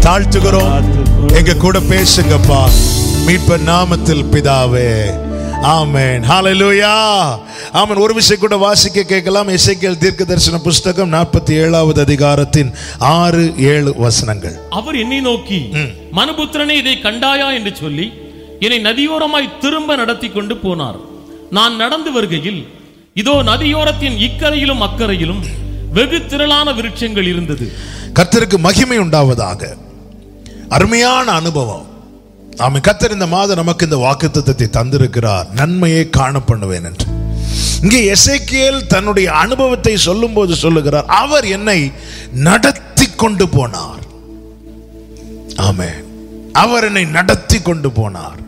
தாழ்த்துகிறோம் எங்க கூட பேசுங்கப்பா மீட்ப நாமத்தில் பிதாவே ஆமென் ஹalleluya ஆமென் ஒரு விஷயம் கூட வாசிக்க கேட்கலாம் எசேக்கியேல் தீர்க்கதரிசன புஸ்தகம் நாற்பத்தி ஏழாவது அதிகாரத்தின் ஆறு ஏழு வசனங்கள் அவர் என்னை நோக்கி மனுபுத்திரனே இதை கண்டாயா என்று சொல்லி என்னை நதியோரமாய் திரும்ப நடத்தி கொண்டு போனார் நான் நடந்து வருகையில் இதோ நதியோரத்தின் இக்கரையிலும் அக்கறையிலும் வெகு திரளான விருட்சங்கள் இருந்தது கர்த்தருக்கு மகிமை உண்டாவதாக அருமையான அனுபவம் ஆமென் கர்த்தர் இந்த மாதம் நமக்கு இந்த வாக்குத்தத்தத்தை தந்திருக்கிறார் நன்மையை காண பண்ணுவேன் என்று இங்கே எசேக்கியேல் தன்னுடைய அனுபவத்தை சொல்லும்போது சொல்லுகிறார் அவர் என்னை நடத்தி கொண்டு போனார் ஆமென் அவர் என்னை நடத்தி கொண்டு போனார்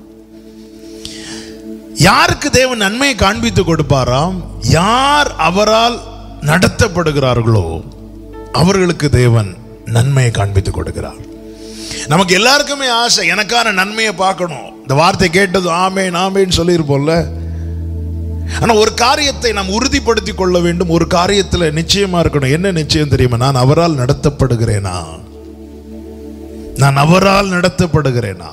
யாருக்கு தேவன் நன்மையை காண்பித்து கொடுப்பாராம் யார் அவரால் நடத்தப்படுகிறார்களோ அவர்களுக்கு தேவன் நன்மையை காண்பித்து கொடுக்கிறார் நமக்கு எல்லாருக்குமே ஆசை எனக்கான நன்மையை பார்க்கணும் இந்த வார்த்தை கேட்டதும் ஆமேன் ஆமேன்னு சொல்லியிருப்போம்ல ஆனா ஒரு காரியத்தை நாம் உறுதிப்படுத்தி கொள்ள வேண்டும் ஒரு காரியத்தில் நிச்சயமா இருக்கணும் என்ன நிச்சயம் தெரியுமா நான் அவரால் நடத்தப்படுகிறேனா நான் அவரால் நடத்தப்படுகிறேனா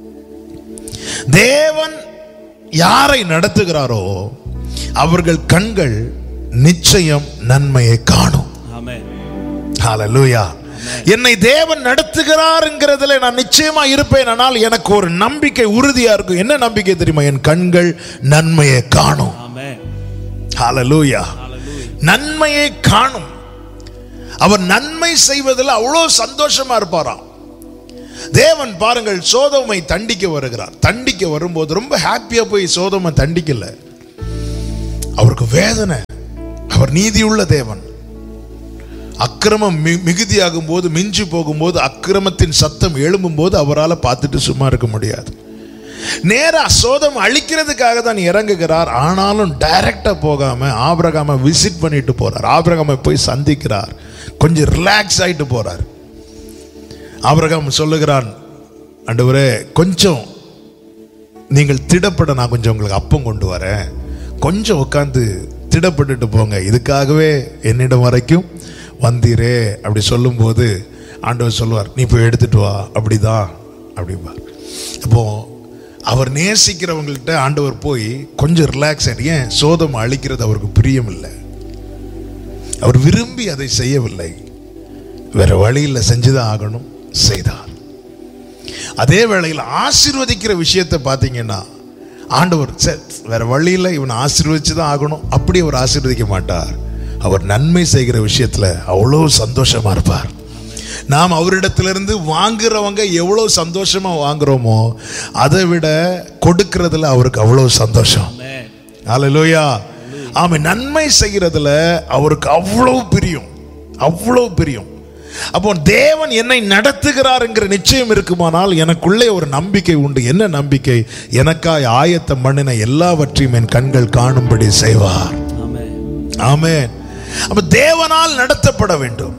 தேவன் யாரை நடத்துகிறாரோ அவர்கள் கண்கள் நிச்சயம் நன்மையை காணும் ஹalleluya என்னை தேவன் நடத்துகிறார்ங்கிறதுல நான் நிச்சயமா இருப்பேன் ஆனால் எனக்கு ஒரு நம்பிக்கை உறுதியா இருக்கும் என்ன நம்பிக்கை தெரியுமா என் கண்கள் நன்மையை காணும் ஹalleluya நன்மையை காணும் அவர் நன்மை செய்வதில் அவ்வளோ சந்தோஷமா இருப்பாராம் தேவன் பாருங்கள் சோதோமை தண்டிக்க வருகிறார் தண்டிக்க வரும்போது ரொம்ப ஹாப்பியா போய் சோதோமை தண்டிக்கல அவருக்கு வேதனை அவர் நீதியுள்ள தேவன் அக்கிரமம் மி- மிகுதியாகும் போது மிஞ்சி போகும்போது அக்கிரமத்தின் சத்தம் எழும்பும் போது அவரால் பார்த்துட்டு சும்மா இருக்க முடியாது நேரா சோதம் அழிக்கிறதுக்காக தான் இறங்குகிறார் ஆனாலும் டைரக்டா போகாம ஆபிரகாம விசிட் பண்ணிட்டு போறார் ஆபிரகாமை போய் சந்திக்கிறார் கொஞ்சம் ரிலாக்ஸ் ஆயிட்டு போறார் ஆபிரகாம் சொல்லுகிறான் ஆண்டவரே கொஞ்சம் நீங்கள் திடப்பட நான் கொஞ்சம் உங்களுக்கு அப்பம் கொண்டு வரேன் கொஞ்சம் உட்காந்து திடப்பட்டுட்டு போங்க இதுக்காகவே என்னிடம் வரைக்கும் வந்தீரே அப்படி சொல்லும்போது ஆண்டவர் சொல்லுவார் நீ போய் எடுத்துட்டு வா அப்படிதான் அப்படிம்பார் அப்போ அவர் நேசிக்கிறவங்கள்ட்ட ஆண்டவர் போய் கொஞ்சம் ரிலாக்ஸ் ஆகி ஏன் சோதம் அழிக்கிறது அவருக்கு பிரியம் இல்லை அவர் விரும்பி அதை செய்யவில்லை வேற வழியில் செஞ்சுதான் ஆகணும் செய்தார் அதே வேளையில் ஆசீர்வதிக்கிற விஷயத்தை பார்த்தீங்கன்னா ஆண்டவர் சரி வேற வழியில் இவனை ஆசீர்வதிச்சு தான் ஆகணும் அப்படி அவர் ஆசீர்வதிக்க மாட்டார் அவர் நன்மை செய்கிற விஷயத்துல அவ்வளோ சந்தோஷமா இருப்பார் நாம் அவரிடத்திலிருந்து வாங்குறவங்க எவ்வளோ சந்தோஷமா வாங்குறோமோ அதை விட கொடுக்கறதுல அவருக்கு அவ்வளோ சந்தோஷம் ஹalleluya ஆமென் நன்மை செய்கிறதுல அவருக்கு அவ்வளவு பிரியம் அவ்வளவு பிரியம் அப்போ தேவன் என்னை நடத்துகிறாருங்கிற நிச்சயம் இருக்குமானால் எனக்குள்ளே ஒரு நம்பிக்கை உண்டு என்ன நம்பிக்கை எனக்காய் ஆயத்தம் பண்ணின எல்லாவற்றையும் என் கண்கள் காணும்படி செய்வார் ஆமென் அப்ப தேவனால் நடத்தப்பட வேண்டும்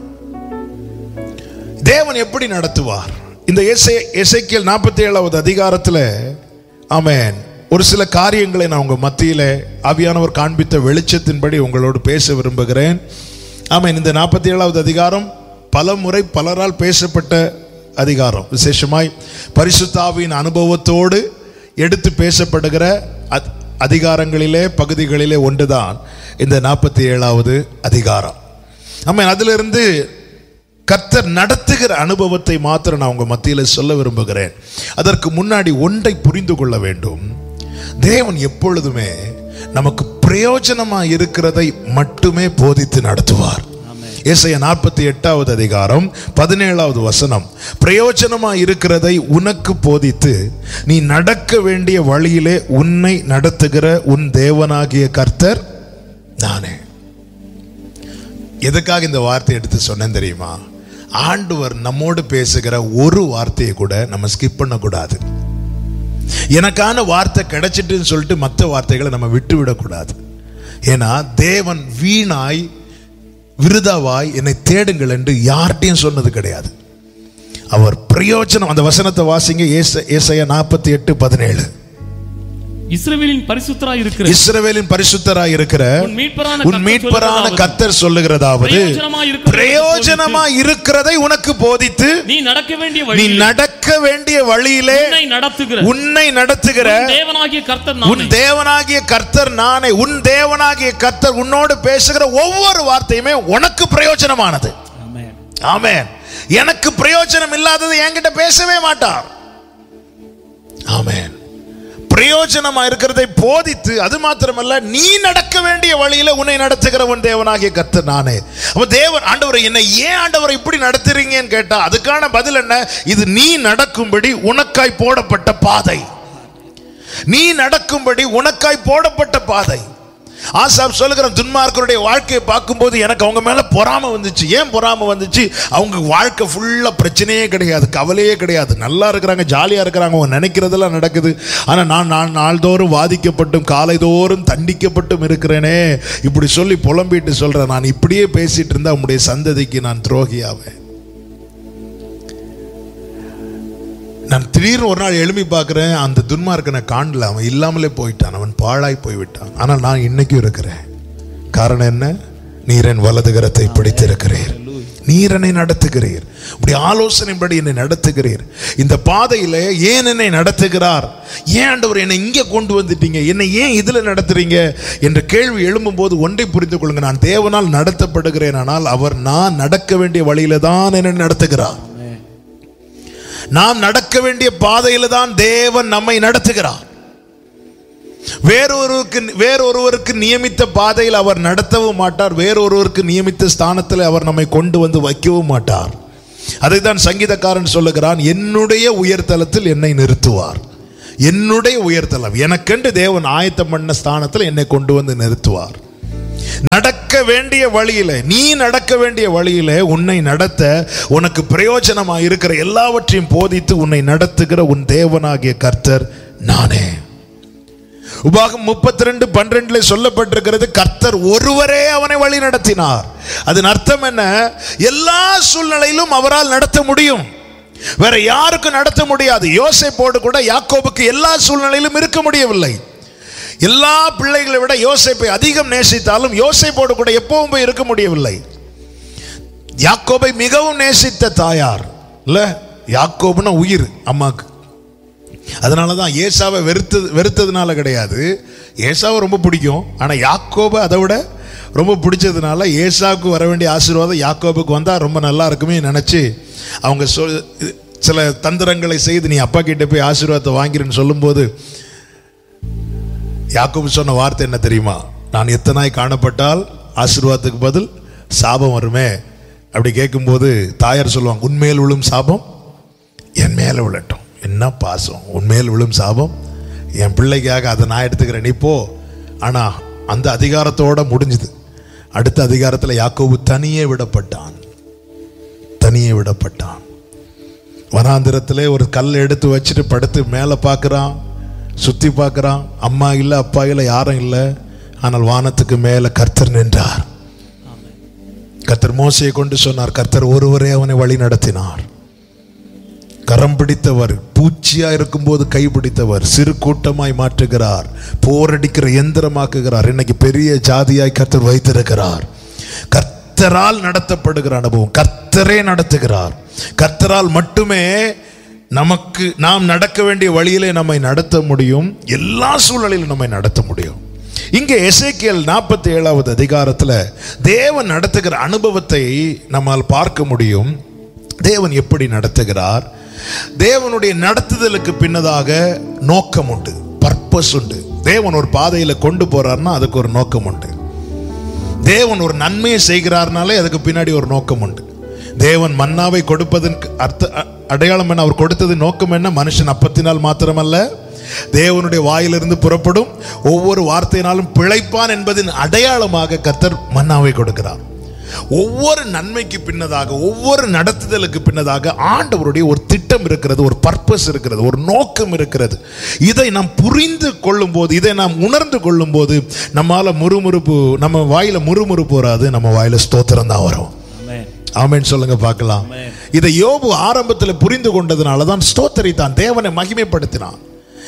தேவன் எப்படி நடத்துவார் இந்த எசை எசைக்கியல் நாற்பத்தி ஏழாவது அதிகாரத்தில் ஆமென் ஒரு சில காரியங்களை நான் உங்க மத்தியில ஆவியானவர் காண்பித்த வெளிச்சத்தின்படி உங்களோடு பேச விரும்புகிறேன் ஆமென் இந்த நாற்பத்தி ஏழாவது அதிகாரம் பல முறை பலரால் பேசப்பட்ட அதிகாரம் விசேஷமாய் பரிசுத்தாவின் அனுபவத்தோடு எடுத்து பேசப்படுகிற அத்- அதிகாரங்களிலே பகுதிகளிலே ஒன்றுதான் இந்த நாற்பத்தி ஏழாவது அதிகாரம் ஆமென் அதிலிருந்து கர்த்தர் நடத்துகிற அனுபவத்தை மாத்திரம் நான் உங்க மத்தியில சொல்ல விரும்புகிறேன் அதற்கு முன்னாடி ஒன்றை புரிந்து கொள்ள வேண்டும் தேவன் எப்பொழுதுமே நமக்கு பிரயோஜனமா இருக்கிறதை மட்டுமே போதித்து நடத்துவார் ஏசாயா நாற்பத்தி எட்டாவது அதிகாரம் பதினேழாவது வசனம் பிரயோஜனமா இருக்கிறதை உனக்கு போதித்து நீ நடக்க வேண்டிய வழியிலே உன்னை நடத்துகிற உன் தேவனாகிய கர்த்தர் நானே எதுக்காக இந்த வார்த்தை எடுத்து சொன்னேன் தெரியுமா ஆண்டவர் நம்மோடு பேசுகிற ஒரு வார்த்தையை கூட நம்ம ஸ்கிப் பண்ணக்கூடாது எனக்கான வார்த்தை கிடைச்சிட்டுன்னு சொல்லிட்டு மற்ற வார்த்தைகளை நம்ம விட்டு விடக்கூடாது ஏன்னா தேவன் வீணாய் விருதாவாய் என்னை தேடுங்கள் என்று யார்கிட்டையும் சொன்னது கிடையாது அவர் பிரயோஜனம் அந்த வசனத்தை வாசிங்க ஏச ஏசையா நாற்பத்தி எட்டு பதினேழு இஸ்ரவேலின் பரிசுத்தராய் இருக்கிற இஸ்ரவேலின் பரிசுத்தராய் இருக்கிற உன் மீட்பரான உன் மீட்பரான கத்தர் சொல்லுகிறதாவது பிரயோஜனமாய் இருக்கிறதை பிரயோஜனமா இருக்கிறதை உனக்கு போதித்து நீ நடக்க வேண்டிய நீ வழி நடக்க வேண்டிய வழியிலே உன்னை நடத்துகிற உன்னை நடத்துகிற தேவனாகிய கர்த்தர் உன் நானே தேவனாகிய கர்த்தர் நானே உன் தேவனாகிய கர்த்தர் உன்னோடு பேசுகிற ஒவ்வொரு வார்த்தையுமே உனக்கு பிரயோஜனமானது ஆமென். ஆமென் எனக்கு பிரயோஜனம் இல்லாதது என்கிட்ட பேசவே மாட்டார் ஆமென் பிரயோஜனமா இருக்கிறதை போதித்து அது மாத்திரமல்ல நீ நடக்க வேண்டிய வழியில உன்னை நடத்துகிற உன் தேவனாகிய கர்த்தர் நானே அப்ப தேவன் ஆண்டவரை என்னை ஏன் ஆண்டவரை இப்படி நடத்துறீங்கன்னு கேட்டா அதுக்கான பதில் என்ன இது நீ நடக்கும்படி உனக்காய் போடப்பட்ட பாதை நீ நடக்கும்படி உனக்காய் போடப்பட்ட பாதை ஆசாப் சொல்லுகிற துன்மார்க்கருடைய வாழ்க்கையை பார்க்கும்போது எனக்கு அவங்க மேல பொறாம வந்துச்சு ஏன் பொறாம வந்துச்சு அவங்க வாழ்க்கை ஃபுல்லா பிரச்சனையே கிடையாது கவலையே கிடையாது நல்லா இருக்கிறாங்க ஜாலியா இருக்கிறாங்க அவங்க நினைக்கிறதெல்லாம் நடக்குது ஆனா நான் நான் நாள்தோறும் வாதிக்கப்பட்டும் காலைதோறும் தண்டிக்கப்பட்டும் இருக்கிறேனே இப்படி சொல்லி புலம்பிட்டு சொல்றேன் நான் இப்படியே பேசிட்டு இருந்தா உங்களுடைய சந்ததிக்கு நான் துரோகியாவேன் நான் திடீர்னு ஒரு நாள் எழுப்பி பார்க்குறேன் அந்த துன்மார்க்கனை காணல அவன் இல்லாமலே போயிட்டான் அவன் பாழாய் போய்விட்டான் ஆனால் நான் இன்னைக்கும் இருக்கிறேன் காரணம் என்ன நீர் என் வலது கரத்தை பிடித்திருக்கிறீர் நீர் என்னை நடத்துகிறீர் இப்படி ஆலோசனைப்படி என்னை நடத்துகிறீர் இந்த பாதையில ஏன் என்னை நடத்துகிறார் ஏன் ஆண்டவர் என்னை இங்கே கொண்டு வந்துட்டீங்க என்னை ஏன் இதுல நடத்துறீங்க என்ற கேள்வி எழும்பும்போது ஒன்றை புரிந்து கொள்ளுங்க நான் தேவனால் நடத்தப்படுகிறேன் ஆனால் அவர் நான் நடக்க வேண்டிய வழியில தான் என்னை நடத்துகிறார் நாம் நடக்க வேண்டிய பாதையில தான் தேவன் நம்மை நடத்துகிறார் வேறொருவருக்கு வேறொருவருக்கு நியமித்த பாதையில் அவர் நடத்தவும் மாட்டார் வேறொருவருக்கு நியமித்த ஸ்தானத்தில் அவர் நம்மை கொண்டு வந்து வைக்கவும் மாட்டார் அதை தான் சங்கீதக்காரன் சொல்லுகிறான் என்னுடைய உயர்தலத்தில் என்னை நிறுத்துவார் என்னுடைய உயர்தலம் எனக்கென்று தேவன் ஆயத்தம் பண்ண ஸ்தானத்தில் என்னை கொண்டு வந்து நிறுத்துவார் நடக்க வேண்டிய வழியில நீ நடக்க வேண்டிய வழியில உன்னை நடத்த உனக்கு பிரயோஜனமா இருக்கிற எல்லாவற்றையும் போதித்து உன்னை நடத்துகிற உன் தேவனாகிய கர்த்தர் நானே உபாகம் முப்பத்தி ரெண்டு பன்னிரெண்டுல சொல்லப்பட்டிருக்கிறது கர்த்தர் ஒருவரே அவனை வழி நடத்தினார் அதன் அர்த்தம் என்ன எல்லா சூழ்நிலையிலும் அவரால் நடத்த முடியும் வேற யாருக்கும் நடத்த முடியாது யோசேப்போடு கூட யாக்கோபுக்கு எல்லா சூழ்நிலையிலும் இருக்க முடியவில்லை எல்லா பிள்ளைகளை விட யோசேப்பை அதிகம் நேசித்தாலும் யோசேப்போடு கூட எப்பவும் போய் இருக்க முடியவில்லை யாக்கோபை மிகவும் நேசித்த தாயார் இல்ல யாக்கோபுனா உயிர் அம்மாக்கு அதனால தான் ஏசாவை வெறுத்தது வெறுத்ததுனால கிடையாது ஏசாவை ரொம்ப பிடிக்கும் ஆனால் யாக்கோபை அதை விட ரொம்ப பிடிச்சதுனால ஏசாவுக்கு வர வேண்டிய ஆசீர்வாதம் யாக்கோபுக்கு வந்தால் ரொம்ப நல்லா இருக்குமே நினச்சி அவங்க சொல் சில தந்திரங்களை செய்து நீ அப்பா கிட்ட போய் ஆசீர்வாதத்தை வாங்கிறேன்னு சொல்லும்போது யாக்கோபு சொன்ன வார்த்தை என்ன தெரியுமா நான் எத்தனாய் காணப்பட்டால் ஆசீர்வாதத்துக்கு பதில் சாபம் வருமே அப்படி கேட்கும்போது தாயார் சொல்லுவாங்க உன்மேல் விழும் சாபம் என் மேலே விழட்டும் என்ன பாசம் உன்மேல் விழும் சாபம் என் பிள்ளைக்காக அதை நான் எடுத்துக்கிறேன் நீ போ ஆனால் அந்த அதிகாரத்தோட முடிஞ்சுது அடுத்த அதிகாரத்தில் யாக்கோபு தனியே விடப்பட்டான் தனியே விடப்பட்டான் வனாந்திரத்திலே ஒரு கல் எடுத்து வச்சுட்டு படுத்து மேலே பார்க்குறான் சுற்றி பார்க்குறான் அம்மா இல்லை அப்பா இல்லை யாரும் இல்லை ஆனால் வானத்துக்கு மேலே கர்த்தர் நின்றார் கர்த்தர் மோசையை கொண்டு சொன்னார் கர்த்தர் ஒருவரே அவனை வழி நடத்தினார் கரம் பிடித்தவர் பூச்சியா இருக்கும்போது கை பிடித்தவர் சிறு கூட்டமாய் மாற்றுகிறார் போரடிக்கிற எந்திரமாக்குகிறார் இன்னைக்கு பெரிய ஜாதியாய் கர்த்தர் வைத்திருக்கிறார் கர்த்தரால் நடத்தப்படுகிற அனுபவம் கர்த்தரே நடத்துகிறார் கர்த்தரால் மட்டுமே நமக்கு நாம் நடக்க வேண்டிய வழியிலே நம்மை நடத்த முடியும் எல்லா சூழலிலும் நம்மை நடத்த முடியும் இங்கே எசேக்கியல் நாற்பத்தி ஏழாவது அதிகாரத்தில் தேவன் நடத்துகிற அனுபவத்தை நம்மால் பார்க்க முடியும் தேவன் எப்படி நடத்துகிறார் தேவனுடைய நடத்துதலுக்கு பின்னதாக நோக்கம் உண்டு பர்பஸ் உண்டு தேவன் ஒரு பாதையில கொண்டு போறாருன்னா அதுக்கு ஒரு நோக்கம் உண்டு தேவன் ஒரு நன்மையை செய்கிறார்னாலே அதுக்கு பின்னாடி ஒரு நோக்கம் உண்டு தேவன் மன்னாவை கொடுப்பதன் அர்த்த அ- அடையாளம் என்ன அவர் கொடுத்தது நோக்கம் என்ன மனுஷன் அப்பத்தினால் மாத்திரமல்ல தேவனுடைய வாயிலிருந்து புறப்படும் ஒவ்வொரு வார்த்தையினாலும் பிழைப்பான் என்பதின் அடையாளமாக கர்த்தர் மன்னாவை கொடுக்கிறார் ஒவ்வொரு நன்மைக்கு பின்னதாக ஒவ்வொரு நடத்துதலுக்கு பின்னதாக ஆண்டவருடைய ஒரு திட்டம் இருக்கிறது ஒரு பர்பஸ் இருக்கிறது ஒரு நோக்கம் இருக்கிறது இதை நாம் புரிந்து கொள்ளும் போது இதை நாம் உணர்ந்து கொள்ளும் போது நம்மால முறுமுறுப்பு நம்ம வாயில முறுமுறுப்பு வராது நம்ம வாயில ஸ்தோத்திரம் தான் வரும் ஆமென். ஆமென் சொல்லுங்க பார்க்கலாம் இதை யோபு ஆரம்பத்தில் புரிந்து கொண்டதுனால தான் ஸ்தோத்தரித்தான் தேவனை மகிமைப்படுத்தினான்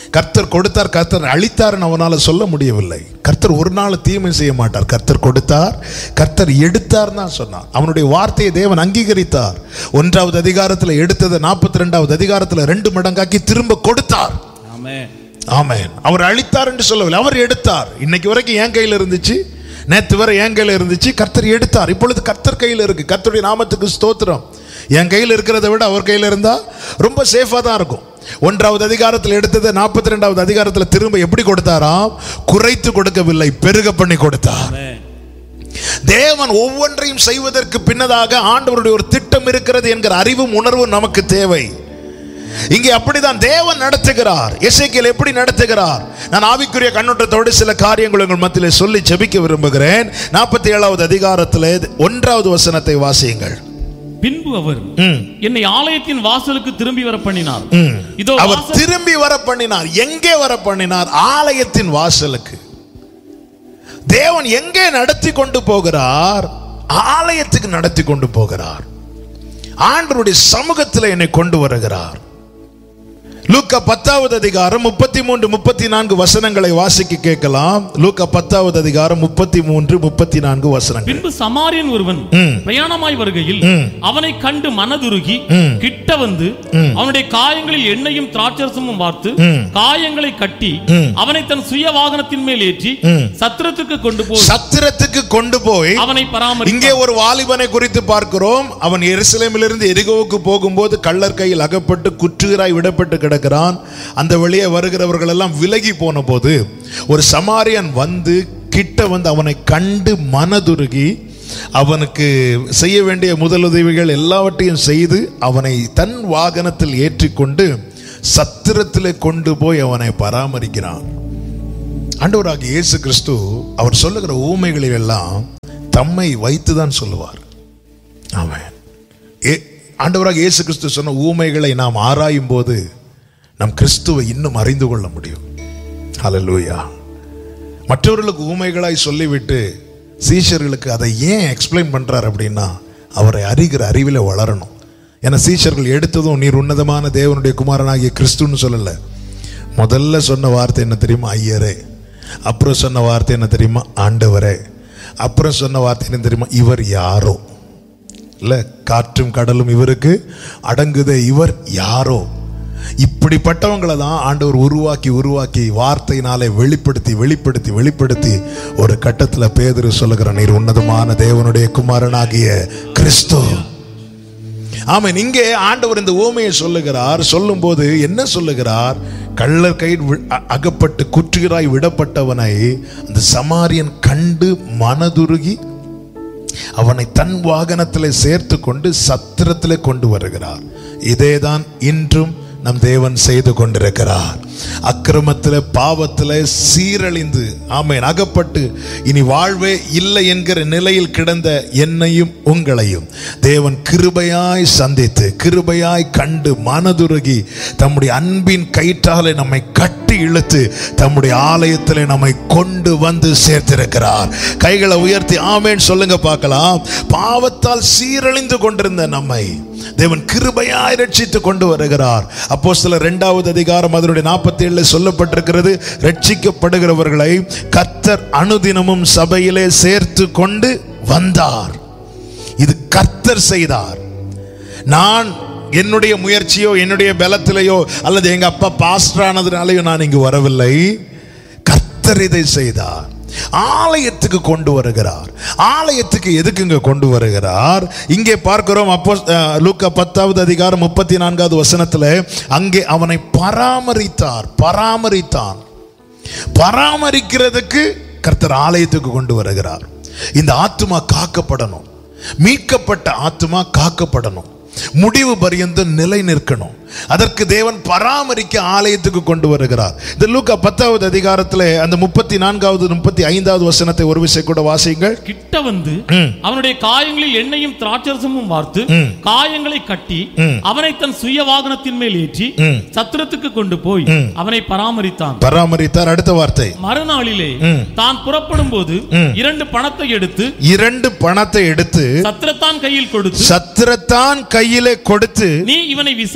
கர்த்தர் கொடுத்தார் கர்த்தர் அழித்தார்னு அவனால சொல்ல முடியவில்லை கர்த்தர் ஒரு நாள் தீமை செய்ய மாட்டார் கர்த்தர் கொடுத்தார் கர்த்தர் எடுத்தார் தான் சொன்னார் அவனுடைய வார்த்தையை தேவன் அங்கீகரித்தார் ஒன்றாவது அதிகாரத்தில் எடுத்ததை நாற்பத்தி ரெண்டாவது அதிகாரத்தில் ரெண்டு மடங்காக்கி திரும்ப கொடுத்தார் ஆமென் ஆமென் அவர் அழித்தார் என்று சொல்லவில்லை அவர் எடுத்தார் இன்னைக்கு வரைக்கும் என் கையில் இருந்துச்சு நேத்து வரை என் கையில் இருந்துச்சு கர்த்தர் எடுத்தார் இப்பொழுது கர்த்தர் கையில் இருக்கு கர்த்தருடைய நாமத்துக்கு ஸ்தோத்திரம் என் கையில் இருக்கிறத விட அவர் கையில் இருந்தா ரொம்ப சேஃபாக தான் இருக்கும் ஒன்றாவது அதிகாரத்தில் எடுத்தது நாற்பத்தி ரெண்டாவது அதிகாரத்தில் திரும்ப எப்படி கொடுத்தாராம் குறைத்து கொடுக்கவில்லை பெருக பண்ணி கொடுத்தார் ஆமென் தேவன் ஒவ்வொன்றையும் செய்வதற்கு பின்னதாக ஆண்டவருடைய ஒரு திட்டம் இருக்கிறது என்கிற அறிவும் உணர்வும் நமக்கு தேவை இங்கே அப்படிதான் தேவன் நடத்துகிறார் எசேக்கியேல் எப்படி நடத்துகிறார் நான் ஆவிக்குரிய கண்ணோட்டத்தோடு சில காரியங்கள் உங்கள் மத்தியிலே சொல்லி ஜெபிக்க விரும்புகிறேன் நாற்பத்தி ஏழாவது அதிகாரத்தில் ஒன்றாவது வசனத்தை வாசியுங்கள் பின்பு அவர் ம், என்னை ஆலயத்தின் வாசலுக்கு திரும்பி வர பண்ணினார் ம். இதோ அவர் வாசல் திரும்பி வர பண்ணினார் எங்கே வர பண்ணினார் ஆலயத்தின் வாசலுக்கு தேவன் எங்கே நடத்தி கொண்டு போகிறார் ஆலயத்துக்கு நடத்தி கொண்டு போகிறார் ஆண்டவருடைய சமூகத்தில் என்னை கொண்டு வருகிறார் லூக்கா பத்தாவது அதிகாரம் முப்பத்தி மூன்று முப்பத்தி நான்கு வசனங்களை வாசிக்க கேட்கலாம் லூக்கா பத்தாவது அதிகாரம் முப்பத்தி மூன்று முப்பத்தி நான்கு வசனங்கள் பின்பு சமாரியன் ஒருவன் ம். பிரயாணமாய் வருகையில் ம். அவனை கண்டு மனதுருகி ம். கிட்ட வந்து அவனுடைய காயங்களில் எண்ணெயும் திராட்சரசமும் வார்த்து ம். காயங்களை கட்டி ம். அவனை தன் சுய வாகனத்தின் மேல் ஏற்றி ம். சத்திரத்துக்கு கொண்டு போய் சத்திரத்துக்கு கொண்டு போய் அவனை பராமரி இங்கே ஒரு வாலிபனை குறித்து பார்க்கிறோம் அவன் எருசலேமிலிருந்து எரிகோவுக்கு போகும்போது கள்ளர் கையில் அகப்பட்டு குற்றுகிறாய் விடப்பட்டு கிடக்கிறான் அந்த வழியே வருகிறவர்கள் எல்லாம் விலகி போன போது ஒரு சமாரியன் வந்து கிட்ட வந்து அவனை கண்டு மனதுருகி அவனுக்கு செய்ய வேண்டிய முதலுதவிகள் எல்லாவற்றையும் செய்து அவனை தன் வாகனத்தில் ஏற்றிக்கொண்டு சத்திரத்திலே கொண்டு போய் அவனை பராமரிக்கிறான் ஆண்டவராகிய இயேசு கிறிஸ்து அவர் சொல்லுகிற ஊமைகளில் எல்லாம் தம்மை வைத்துதான் சொல்லுவார் ஆமென் ஏ ஆண்டவராக இயேசு கிறிஸ்து சொன்ன ஊமைகளை நாம் ஆராயும் போது நம் கிறிஸ்துவை இன்னும் அறிந்து கொள்ள முடியும் ஹalleluya மற்றவர்களுக்கு ஊமைகளாய் சொல்லிவிட்டு சீஷர்களுக்கு அதை ஏன் எக்ஸ்பிளைன் பண்றார் அப்படின்னா அவரை அறிகிற அறிவில் வளரணும் ஏன்னா சீஷர்கள் எடுத்ததும் நீர் உன்னதமான தேவனுடைய குமாரனாகிய கிறிஸ்துன்னு சொல்லல முதல்ல சொன்ன வார்த்தை என்ன தெரியுமா ஐயரே அப்புறம் சொன்ன வார்த்தை என்ன தெரியுமா ஆண்டவரே அப்புறம் சொன்ன வார்த்தை என்ன தெரியுமா இவர் யாரோ இல்ல காற்றும் கடலும் இவருக்கு அடங்குதே இவர் யாரோ இப்படிப்பட்டவங்களை தான் ஆண்டவர் உருவாக்கி உருவாக்கி வார்த்தையினாலே வெளிப்படுத்தி வெளிப்படுத்தி வெளிப்படுத்தி ஒரு கட்டத்தில் பேதுரு சொல்லுகிற நீர் உன்னதமான தேவனுடைய குமாரனாகிய கிறிஸ்து ஆமென் இங்கே ஆண்டவர் இந்த ஊமையை சொல்லுகிறார் சொல்லும்போது என்ன சொல்லுகிறார் கள்ளர் கை அகப்பட்டு குற்றுகிறாய் விடப்பட்டவனை அந்த சமாரியன் கண்டு மனதுருகி அவனை தன் வாகனத்தில் சேர்த்து கொண்டு சத்திரத்திலே கொண்டு வருகிறார் இதேதான் இன்றும் நம் தேவன் செய்து கொண்டிருக்கிறார் அக்கிரமத்தில் பாவத்தில் சீரழிந்து ஆமேன் அகப்பட்டு இனி வாழ்வே இல்லை என்கிற நிலையில் கிடந்த என்னையும் உங்களையும் தேவன் கிருபையாய் சந்தித்து கிருபையாய் கண்டு மனதுருகி தம்முடைய அன்பின் கயிற்றாலே நம்மை கட்டி இழுத்து தம்முடைய ஆலயத்தில் நம்மை கொண்டு வந்து சேர்த்திருக்கிறார் கைகளை உயர்த்தி ஆமேன் சொல்லுங்க பார்க்கலாம் பாவத்தால் சீரழிந்து கொண்டிருந்த நம்மை தேவன் கிருபையாய் ரட்சித்து கொண்டு வருகிறார் அப்போ சில இரண்டாவது அதிகாரம் அதனுடைய நாற்பத்தி ஏழுல சொல்லப்பட்டிருக்கிறது ரட்சிக்கப்படுகிறவர்களை கர்த்தர் அனுதினமும் சபையிலே சேர்த்து கொண்டு வந்தார் இது கர்த்தர் செய்தார் நான் என்னுடைய முயற்சியோ என்னுடைய பலத்திலேயோ அல்லது எங்க அப்பா பாஸ்டர் ஆனதுனாலேயோ நான் இங்கு வரவில்லை கர்த்தர் இதை செய்தார் ஆலயத்துக்கு கொண்டு வருகிறார் ஆலயத்துக்கு எதுக்குங்க கொண்டு வருகிறார் இங்கே பார்க்கிறோம் அப்போ அஹ், லூக்கா பத்தாவது அதிகாரம் முப்பத்தி நான்காவது வசனத்துல அங்கே அவனை பராமரித்தார் பராமரித்தான் பராமரிக்கிறதுக்கு கர்த்தர் ஆலயத்துக்கு கொண்டு வருகிறார் இந்த ஆத்துமா காக்கப்படணும் மீட்கப்பட்ட ஆத்துமா காக்கப்படணும் முடிவு பரியந்தம் நிலை நிற்கணும் அதற்கு தேவன் பராமரிக்க ஆலயத்துக்கு கொண்டு வருகிறார் இந்த லூக்கா பத்தாவது அதிகாரத்தில் அந்த முப்பத்தி நான்காவது முப்பத்தி ஐந்தாவது வசனத்தை ஒரு விஷயம் கூட வாசியுங்கள் கிட்ட வந்து ம். அவனுடைய காயங்களில் எண்ணெயும் திராட்சரசமும் வார்த்து ம். காயங்களை கட்டி ம். அவனை தன் சுய வாகனத்தின் மேல் ஏற்றி ம். சத்திரத்துக்கு கொண்டு போய் ம். அவனை பராமரித்தான் பராமரித்தார் அடுத்த வார்த்தை மறுநாளிலே ம். தான் புறப்படும் போது ம். இரண்டு பணத்தை எடுத்து இரண்டு பணத்தை எடுத்து சத்திரத்தான் கையில் கொடுத்து சத்திரத்தான் கையிலே கொடுத்து நீ இவனை விசாரித்துக்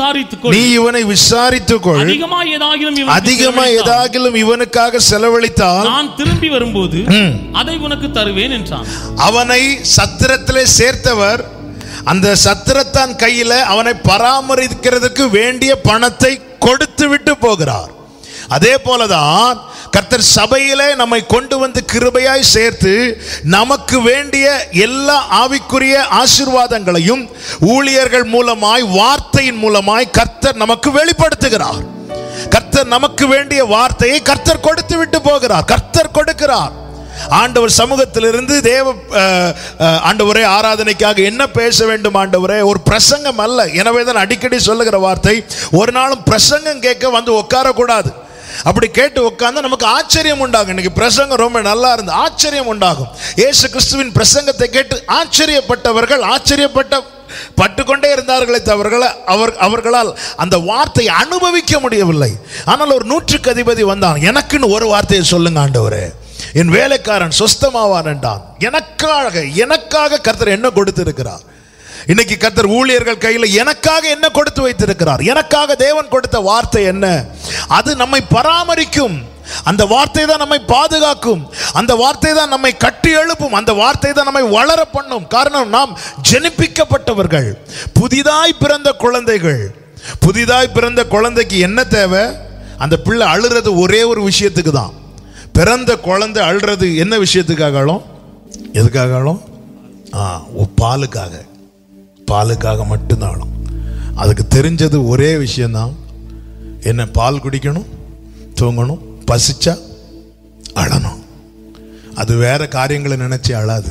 விசாரித்துக்கொள் நீ இவனை விசாரித்துக்கொள் அதிகமா ஏதாகிலும் இவனுக்கு அதிகமா செலவழித்தால் ஏதாகிலும் இவனுக்காக செலவழித்தால் நான் திரும்பி வரும்போது அதை உனக்கு தருவேன் என்றான் அவனை சத்திரத்திலே சேர்த்தவர் அந்த சத்திரத்தான் கையில அவனை பராமரிக்கிறதுக்கு வேண்டிய பணத்தை கொடுத்து விட்டு போகிறார் அதே போலதான் கர்த்தர் சபையிலே நம்மை கொண்டு வந்து கிருபையாய் சேர்த்து நமக்கு வேண்டிய எல்லா ஆவிக்குரிய ஆசீர்வாதங்களையும் ஊழியர்கள் மூலமாய் வார்த்தையின் மூலமாய் கர்த்தர் நமக்கு வெளிப்படுத்துகிறார் கர்த்தர் நமக்கு வேண்டிய வார்த்தையை கர்த்தர் கொடுத்து விட்டு போகிறார் கர்த்தர் கொடுக்கிறார் ஆண்டவர் சமூகத்திலிருந்து தேவ அஹ், அஹ், ஆண்டவரே ஆராதனைக்காக என்ன பேச வேண்டும் ஆண்டவரே ஒரு பிரசங்கம் அல்ல எனவே தான் அடிக்கடி சொல்லுகிற வார்த்தை ஒரு நாளும் பிரசங்கம் கேட்க வந்து உட்காரக்கூடாது அப்படி கேட்டு உட்கார்ந்தா நமக்கு ஆச்சரியம் உண்டாகும் இன்னைக்கு பிரசங்கம் ரொம்ப நல்லா இருந்து ஆச்சரியம் உண்டாகும் இயேசு கிறிஸ்துவின் பிரசங்கத்தை கேட்டு ஆச்சரியப்பட்டவர்கள் ஆச்சரியப்பட்ட பட்டுக்கொண்டே இருந்தார்களே தவிர அவர் அவர்களால் அந்த வார்த்தையை அனுபவிக்க முடியவில்லை ஆனால் ஒரு நூற்றுக்கு அதிபதி வந்தான் எனக்குன்னு ஒரு வார்த்தையை சொல்லுங்க ஆண்டவரே என் வேலைக்காரன் சொஸ்தமாவான் என்றான் எனக்காக எனக்காக கர்த்தர் என்ன கொடுத்திருக்கிறார் இன்னைக்கு கர்த்தர் ஊழியர்கள் கையில் எனக்காக என்ன கொடுத்து வைத்திருக்கிறார் எனக்காக தேவன் கொடுத்த வார்த்தை என்ன அது நம்மை பராமரிக்கும் அந்த வார்த்தை தான் நம்மை பாதுகாக்கும் அந்த வார்த்தை தான் நம்மை கட்டி எழுப்பும் அந்த வார்த்தை தான் நம்மை வளர பண்ணும் காரணம் நாம் ஜெனிப்பிக்கப்பட்டவர்கள் புதிதாய் பிறந்த குழந்தைகள் புதிதாய் பிறந்த குழந்தைக்கு என்ன தேவை அந்த பிள்ளை அழுறது ஒரே ஒரு விஷயத்துக்கு தான் பிறந்த குழந்தை அழுறது என்ன விஷயத்துக்காக அழும் எதுக்காக அழும் ஆ ஓ, பாலுக்காக பாலுக்காக மட்டும்தான் அழும் அதுக்கு தெரிஞ்சது ஒரே விஷயம்தான் என்ன பால் குடிக்கணும் தூங்கணும் பசிச்சா அழணும் அது வேற காரியங்களை நினைச்சு அழாது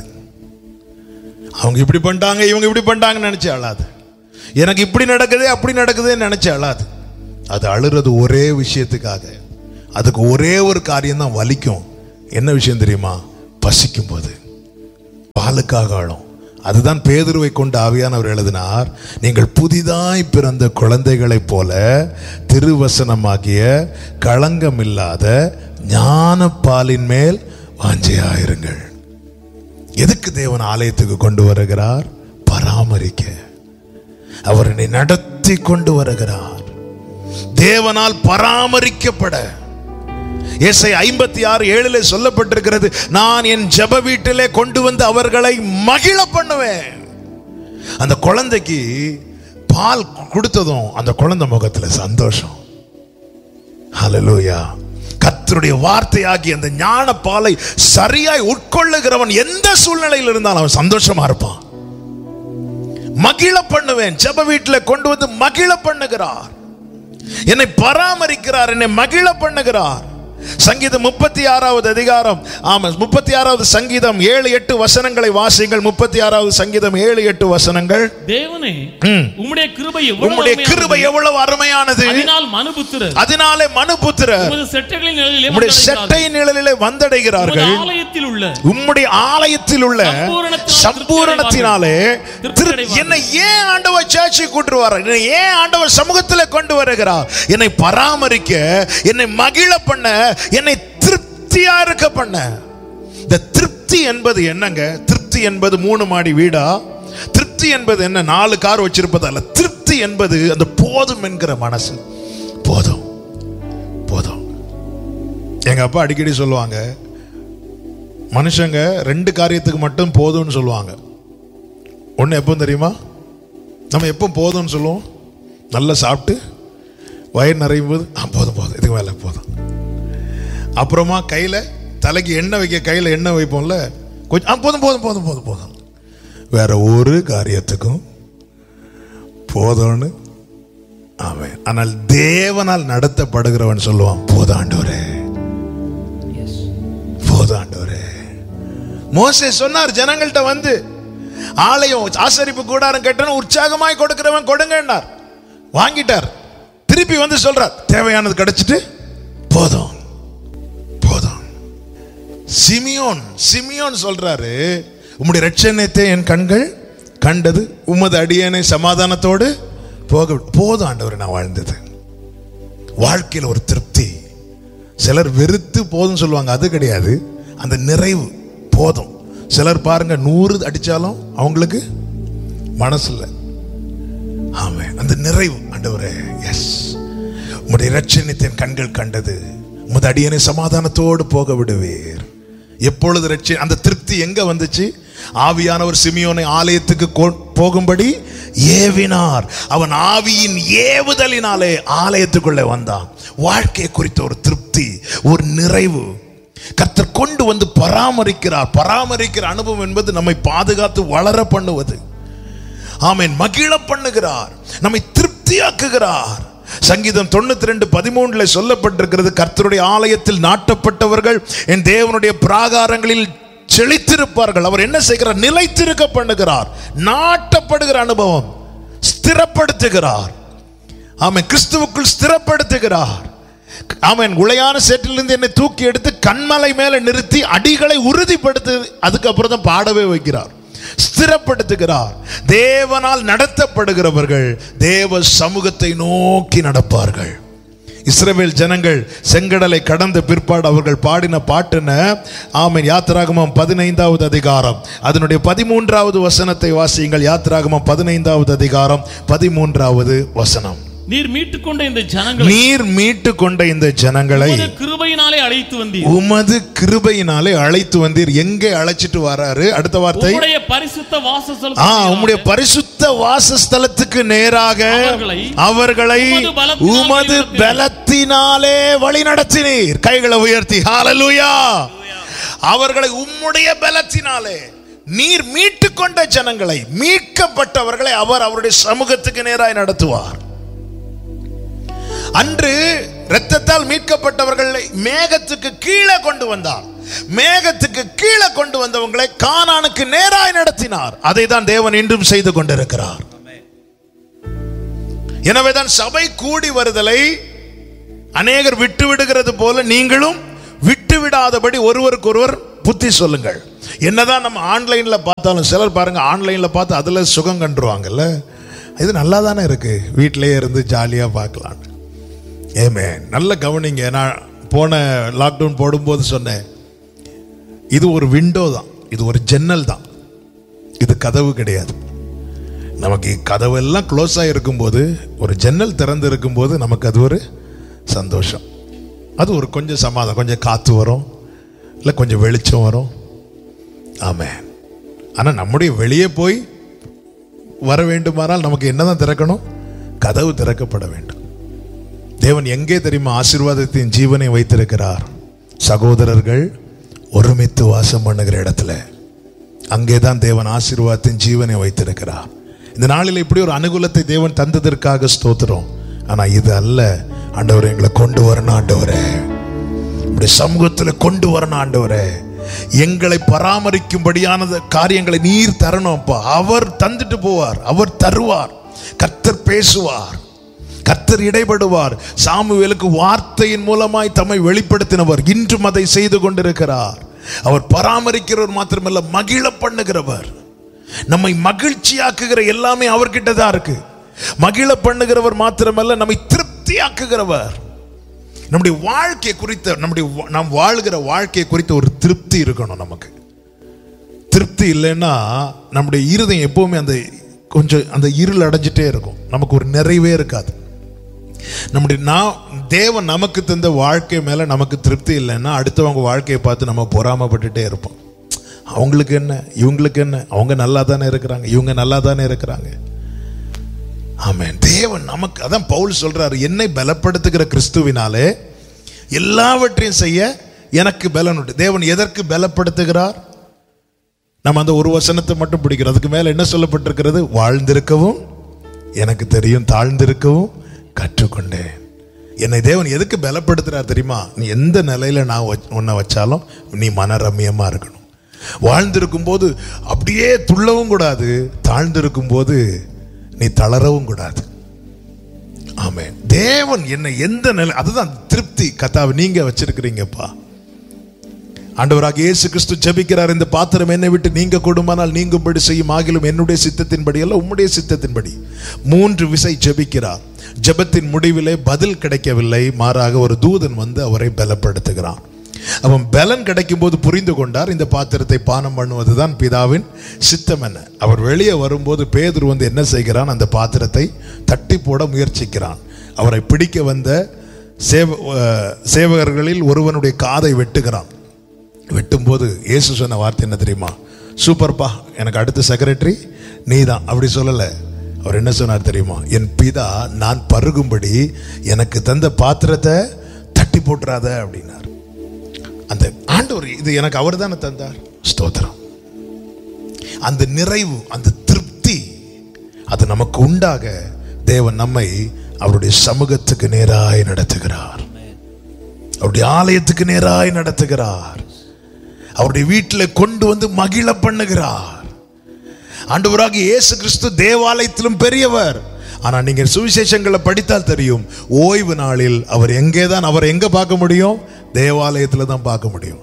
அவங்க இப்படி பண்ணிட்டாங்க இவங்க இப்படி பண்ணிட்டாங்கன்னு நினைச்சு அழாது எனக்கு இப்படி நடக்குதே அப்படி நடக்குதேன்னு நினைச்சு அழாது அது அழுறது ஒரே விஷயத்துக்காக அதுக்கு ஒரே ஒரு காரியம் தான் வலிக்கும் என்ன விஷயம் தெரியுமா பசிக்கும் போது பாலுக்காக அழும் அதுதான் பேதுருவை கொண்டு ஆவியானவர் எழுதினார் நீங்கள் புதிதாய் பிறந்த குழந்தைகளைப் போல திருவசனமாகிய களங்கமில்லாத ஞான பாலின் மேல் வாஞ்சையாயிருங்கள் எதுக்கு தேவன் ஆலயத்துக்கு கொண்டு வருகிறார் பராமரிக்க அவர் என்னை நடத்தி கொண்டு வருகிறார் தேவனால் பராமரிக்கப்பட ஏசை ஐம்பத்தி ஆறு ஏழுல சொல்லப்பட்டிருக்கிறது நான் என் ஜெப வீட்டிலே கொண்டு வந்து அவர்களை மகிழ பண்ணுவேன் அந்த குழந்தைக்கு பால் கொடுத்ததும் அந்த குழந்தை முகத்துல சந்தோஷம் ஹalleluya கர்த்தருடைய வார்த்தையாகி அந்த ஞான பாலை சரியாய் உட்கொள்ளுகிறவன் எந்த சூழ்நிலையில் இருந்தாலும் அவன் சந்தோஷமா இருப்பான் மகிழ பண்ணுவேன் ஜெப வீட்டில் கொண்டு வந்து மகிழ பண்ணுகிறார் என்னை பராமரிக்கிறார் என்னை மகிழ பண்ணுகிறார் சங்கீதம் முப்பத்தி ஆறாவது அதிகாரம் ஆமா முப்பத்தி ஆறாவது சங்கீதம் ஏழு எட்டு வசனங்களை வாசிங்கள் முப்பத்தி ஆறாவது சங்கீதம் ஏழு எட்டு வசனங்கள் தேவனே ம். உம்முடைய கிருபை எவ்வளவு உம்முடைய அருமையானது. கிருபை எவ்வளவு அருமையானது அதனால் மனுபுத்திரர் அதனாலே மனுபுத்திரர் உமது செட்டைகளின் நிழலிலே உம்முடைய வந்தடைகிறார்கள். செட்டை நிழலிலே உமது வந்தடைகிறார்கள் ஆலயத்தில் உள்ள உம்முடைய ஆலயத்தில் உள்ள சம்பூரணத்தினால் சம்பூரணத்தினாலே திருப்தி திரு- அடைவார்கள். என்னை ஏன் ஆண்டவர் சேர்ச்சி கூட்டு வர என்னை ஏன் ஆண்டவர் சமூகத்தில் கொண்டு வருகிறார் என்னை பராமரிக்க என்னை மகிழ பண்ண என்னை திருப்தியா இருக்க பண்ண இந்த திருப்தி என்பது என்னங்க திருப்தி என்பது மூணு மாடி வீடா திருப்தி என்பது என்ன நாலு கார் வச்சிருப்பதால திருப்தி என்பது அந்த போதும் என்கிற மனசு போதும் போதும் எங்க அப்பா அடிக்கடி சொல்லுவாங்க மனுஷங்க ரெண்டு காரியத்துக்கு மட்டும் போதும்னு சொல்லுவாங்க ஒன்று எப்போ தெரியுமா நம்ம எப்போ போதும்னு சொல்லுவோம் நல்லா சாப்பிட்டு வயிறு நிறையும் போது ஆ போதும் போதும் இதுக்கு மேலே போதும் அப்புறமா கையில் தலைக்கு எண்ணெய் வைக்க கையில் எண்ணெய் வைப்போம்ல கொஞ்சம் ஆ போதும் போதும் போதும் போதும் போதும் வேற ஒரு காரியத்துக்கும் போதும்னு அவன் ஆனால் தேவனால் நடத்தப்படுகிறவன் சொல்லுவான் போதாண்டவரே போதாண்டவரே மோசே சொன்னார் ஜனங்கள்ட்ட வந்து ஆலயம் ஆசரிப்பு கூடாரம் கட்டணும் உற்சாகமாய் கொடுக்கிறவன் கொடுங்கன்னார் வாங்கிட்டார் திருப்பி வந்து சொல்றார் தேவையானது கிடைச்சிட்டு போதும் போதும் சிமியோன் சிமியோன் சொல்றாரு உம்முடைய ரட்சணத்தை என் கண்கள் கண்டது உமது அடியனை சமாதானத்தோடு போக விடு." போதும் ஆண்டவர் நான் வாழ்ந்தது வாழ்க்கையில் ஒரு திருப்தி சிலர் வெறுத்து போதும் சொல்லுவாங்க அது கிடையாது அந்த நிறைவு போதும் சிலர் பாருங்க நூறு அடிச்சாலும் அவங்களுக்கு மனசுல ஆமே அந்த நிறைவு ஆண்டவரே ஆண்டவரே எஸ் உம்முடைய இரட்சணித்தின் கண்கள் கண்டது உமது அடியனை சமாதானத்தோடு போக விடுவீர் எப்பொழுது ரட்சி அந்த திருப்தி எங்க வந்துச்சு ஆவியானவர் சிமியோனை ஆலயத்துக்கு கொ- போகும்படி ஏவினார் அவன் ஆவியின் ஏவுதலினாலே ஆலயத்துக்குள்ளே வந்தான் வாழ்க்கை குறித்த ஒரு திருப்தி ஒரு நிறைவு கர்த்தர் கொண்டு வந்து பராமரிக்கிறார் பராமரிக்கிற அனுபவம் என்பது நம்மை பாதுகாத்து வளர பண்ணுவது ஆமென் மகிழ பண்ணுகிறார் நம்மை திருப்தியாக்குகிறார் சங்கீதம் தொண்ணூத்தி ரெண்டு பதிமூணுல சொல்லப்பட்டிருக்கிறது கர்த்தருடைய ஆலயத்தில் நாட்டப்பட்டவர்கள் என் தேவனுடைய பிராகாரங்களில் செழித்திருப்பார்கள் அவர் என்ன செய்கிறார் நிலைத்திருக்க பண்ணுகிறார் நாட்டப்படுகிற அனுபவம் ஸ்திரப்படுத்துகிறார் ஆமென் கிறிஸ்துவுக்குள் ஸ்திரப்படுத்துகிறார் ஆமென் உளையான சேற்றிலிருந்து என்னை தூக்கி எடுத்து கண்மலை மேல நிறுத்தி அடிகளை உறுதிப்படுத்து அதுக்கப்புறம் தான் பாடவே வைக்கிறார் ஸ்திரப்படுத்துகிறார் தேவனால் நடத்தப்படுகிறவர்கள் தேவ சமூகத்தை நோக்கி நடப்பார்கள் இஸ்ரவேல் ஜனங்கள் செங்கடலை கடந்த பிற்பாடு அவர்கள் பாடின பாட்டுன ஆமென் யாத்திராகமம் பதினைந்தாவது அதிகாரம் அதனுடைய பதிமூன்றாவது வசனத்தை வாசியுங்கள் யாத்திராகமம் பதினைந்தாவது அதிகாரம் பதிமூன்றாவது வசனம் நீர் மீட்டுக்கொண்ட இந்த ஜனங்களை நீர் மீட்டு கொண்ட இந்த ஜனங்களை உமது கிருபையினாலே அழைத்து வந்தீர் உமது கிருபையினாலே அழைத்து வந்தீர் எங்கே அழைச்சிட்டு வராரு அடுத்த வார்த்தை உம்முடைய பரிசுத்த ஆ வாசஸ்தலத்துக்கு உம்முடைய பரிசுத்த வாசஸ்தலத்துக்கு நேராக அவர்களை அவர்களை உமது பலத்தினாலே உமது வழிநடத்தினீர். பலத்தினாலே வழி நடத்தினீர் கைகளை உயர்த்தி ஹalleluya அவர்களை உம்முடைய பலத்தினாலே நீர் மீட்டு கொண்ட ஜனங்களை மீட்கப்பட்டவர்களை அவர் அவருடைய சமூகத்துக்கு நேராய் நடத்துவார் அன்று இரத்தத்தால் மீட்கப்பட்டவர்களை மேகத்துக்கு கீழே கொண்டு வந்தார் மேகத்துக்கு கீழே கொண்டு வந்தவங்களை கானானுக்கு நேராய் நடத்தினார் அதை தான் தேவன் இன்றும் செய்து கொண்டிருக்கிறார் எனவேதான் சபை கூடி வருதலை அநேகர் விட்டு விடுகிறது போல நீங்களும் விட்டு விடாதபடி ஒருவருக்கு ஒருவர் புத்தி சொல்லுங்கள் என்னதான் நம்ம ஆன்லைன்ல பார்த்தாலும் சிலர் பாருங்க ஆன்லைன்ல பார்த்து அதுல சுகம் கண்டுருவாங்கல்ல இது நல்லா தானே இருக்கு வீட்டிலேயே இருந்து ஜாலியா பார்க்கலாம் ஏமே நல்ல கவனிங்க நான் போன லாக்டவுன் போடும்போது சொன்னேன் இது ஒரு விண்டோ தான் இது ஒரு ஜன்னல் தான் இது கதவு கிடையாது நமக்கு கதவெல்லாம் க்ளோஸ் இருக்கும்போது ஒரு ஜன்னல் திறந்து இருக்கும்போது நமக்கு அது ஒரு சந்தோஷம் அது ஒரு கொஞ்சம் சமாதானம் கொஞ்சம் காற்று வரும் இல்லை கொஞ்சம் வெளிச்சம் வரும் ஆமென் ஆனால் நம்முடைய வெளியே போய் வர வேண்டுமானால் நமக்கு என்னதான் திறக்கணும் கதவு திறக்கப்பட வேண்டும் தேவன் எங்கே தெரியுமா ஆசீர்வாதத்தின் ஜீவனை வைத்திருக்கிறார் சகோதரர்கள் ஒருமித்து வாசம் பண்ணுகிற இடத்துல அங்கே தான் தேவன் ஆசீர்வாதத்தின் ஜீவனை வைத்திருக்கிறார் இந்த நாளில் இப்படி ஒரு அனுகூலத்தை தேவன் தந்ததற்காக ஸ்தோத்திரம் ஆனா இது அல்ல ஆண்டவரே எங்களை கொண்டு வரணும் ஆண்டவரே உடைய சமூகத்தில் கொண்டு வரணும் ஆண்டவரே எங்களை பராமரிக்கும்படியான காரியங்களை நீர் தரணும் அப்பா அவர் தந்துட்டு போவார் அவர் தருவார் கர்த்தர் பேசுவார் கர்த்தர் இடைபடுவார் சாமுவேலுக்கு வார்த்தையின் மூலமாய் தம்மை வெளிப்படுத்தினவர் இன்றும் அதை செய்து கொண்டிருக்கிறார் அவர் பராமரிக்கிறவர் மாத்திரமல்ல மகிழ பண்ணுகிறவர் நம்மை மகிழ்ச்சியாக்குகிற எல்லாமே அவர்கிட்ட தான் இருக்கு மகிழ பண்ணுகிறவர் மாத்திரமல்ல நம்மை திருப்தியாக்குகிறவர் நம்முடைய வாழ்க்கை குறித்த நம்முடைய வா- நாம் வாழ்கிற வாழ்க்கை குறித்த ஒரு திருப்தி இருக்கணும் நமக்கு திருப்தி இல்லைன்னா நம்முடைய இருதயம் எப்பவுமே அந்த கொஞ்சம் அந்த இருள் அடைஞ்சிட்டே இருக்கும் நமக்கு ஒரு நிறைவே இருக்காது நம்முடைய நான் தேவன் நமக்கு தந்த வாழ்க்கை மேல நமக்கு திருப்தி இல்லைன்னா அடுத்தவங்க வாழ்க்கையை பார்த்து நம்ம பொறாமப்பட்டுட்டே இருப்போம் அவங்களுக்கு என்ன இவங்களுக்கு என்ன அவங்க நல்லா தானே இருக்கிறாங்க இவங்க நல்லா தானே இருக்கிறாங்க ஆமென் தேவன் நமக்கு அதான் பவுல் சொல்றாரு என்னை பலப்படுத்துகிற கிறிஸ்துவினாலே எல்லாவற்றையும் செய்ய எனக்கு பலன் உண்டு தேவன் எதற்கு பலப்படுத்துகிறார் நம்ம அந்த ஒரு வசனத்தை மட்டும் பிடிக்கிறோம் அதுக்கு மேல என்ன சொல்லப்பட்டிருக்கிறது வாழ்ந்திருக்கவும் எனக்கு தெரியும் தாழ்ந்திருக்கவும் கற்றுக்கொண்டேன் என்னை தேவன் எதுக்கு பலப்படுத்துறார் தெரியுமா நீ எந்த நிலையில நான் வச்- உன்னை வச்சாலும் நீ மனரம்யமா இருக்கணும் வாழ்ந்திருக்கும் போது அப்படியே துள்ளவும் கூடாது தாழ்ந்திருக்கும் போது நீ தளரவும் கூடாது ஆமென் தேவன் என்னை எந்த நிலை அதுதான் திருப்தி கத்தாவை நீங்க வச்சிருக்கிறீங்கப்பா ஆண்டவராக இயேசு கிறிஸ்து ஜெபிக்கிறார் இந்த பாத்திரம் என்னை விட்டு நீங்க கொடுமானால் நீங்கும்படி செய்யும் ஆகிலும் என்னுடைய சித்தத்தின்படி அல்ல உம்முடைய சித்தத்தின்படி மூன்று விசை ஜெபிக்கிறார் ஜெபத்தின் முடிவிலே பதில் கிடைக்கவில்லை மாறாக ஒரு தூதன் வந்து அவரை பலப்படுத்துகிறான் அவன் பலன் கிடைக்கும் போது புரிந்து கொண்டார் இந்த பாத்திரத்தை பானம் பண்ணுவதுதான் பிதாவின் சித்தம் என்ன அவர் வெளியே வரும்போது பேதுரு வந்து என்ன செய்கிறான் அந்த பாத்திரத்தை தட்டி போட முயற்சிக்கிறான் அவரை பிடிக்க வந்த சேவ அஹ், சேவகர்களில் ஒருவனுடைய காதை வெட்டுகிறான் வெட்டும்போது இயேசு சொன்ன வார்த்தை என்ன தெரியுமா சூப்பர்ப்பா எனக்கு அடுத்த செக்ரட்டரி நீதான் அப்படி சொல்லலை அவர் என்ன சொன்னார் தெரியுமா என் பிதா நான் பருகும்படி எனக்கு தந்த பாத்திரத்தை தட்டி போட்டுறாத அப்படின்னார் அந்த ஆண்டவர் இது எனக்கு அவர் தானே தந்தார் ஸ்தோத்திரம் அந்த நிறைவு அந்த திருப்தி அது நமக்கு உண்டாக தேவன் நம்மை அவருடைய சமூகத்துக்கு நேராய் நடத்துகிறார் அவருடைய ஆலயத்துக்கு நேராய் நடத்துகிறார் அவருடைய வீட்டில் கொண்டு வந்து மகிழ பண்ணுகிறார் ஆண்டவராக இயேசு கிறிஸ்து தேவாலயத்திலும் பெரியவர் ஆனா நீங்க சுவிசேஷங்களை படித்தால் தெரியும் ஓய்வு நாளில் அவர் எங்கே தான் அவர் எங்க பார்க்க முடியும் தேவாலயத்தில் தான் பார்க்க முடியும்